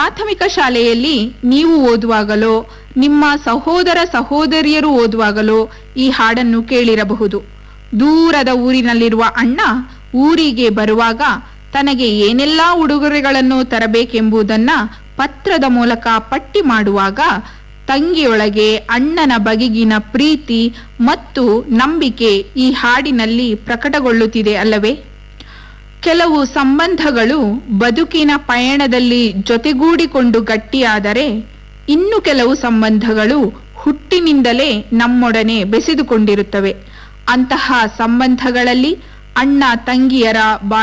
ಪ್ರಾಥಮಿಕ ಶಾಲೆಯಲ್ಲಿ ನೀವು ಓದುವಾಗಲೋ ನಿಮ್ಮ ಸಹೋದರ ಸಹೋದರಿಯರು ಓದುವಾಗಲೋ ಈ ಹಾಡನ್ನು ಕೇಳಿರಬಹುದು ದೂರದ ಊರಿನಲ್ಲಿರುವ ಅಣ್ಣ ಊರಿಗೆ ಬರುವಾಗ ತನಗೆ ಏನೆಲ್ಲಾ ಉಡುಗೊರೆಗಳನ್ನು ತರಬೇಕೆಂಬುದನ್ನ ಪತ್ರದ ಮೂಲಕ ಪಟ್ಟಿ ಮಾಡುವಾಗ ತಂಗಿಯೊಳಗೆ ಅಣ್ಣನ ಬಗೆಗಿನ ಪ್ರೀತಿ ಮತ್ತು ನಂಬಿಕೆ ಈ ಹಾಡಿನಲ್ಲಿ ಪ್ರಕಟಗೊಳ್ಳುತ್ತಿದೆ ಅಲ್ಲವೇ ಕೆಲವು ಸಂಬಂಧಗಳು ಬದುಕಿನ ಪಯಣದಲ್ಲಿ ಜೊತೆಗೂಡಿಕೊಂಡು ಗಟ್ಟಿಯಾದರೆ ಇನ್ನು ಕೆಲವು ಸಂಬಂಧಗಳು ಹುಟ್ಟಿನಿಂದಲೇ ನಮ್ಮೊಡನೆ ಬೆಸೆದುಕೊಂಡಿರುತ್ತವೆ ಅಂತಹ ಸಂಬಂಧಗಳಲ್ಲಿ ಅಣ್ಣ ತಂಗಿಯರ ಬಾ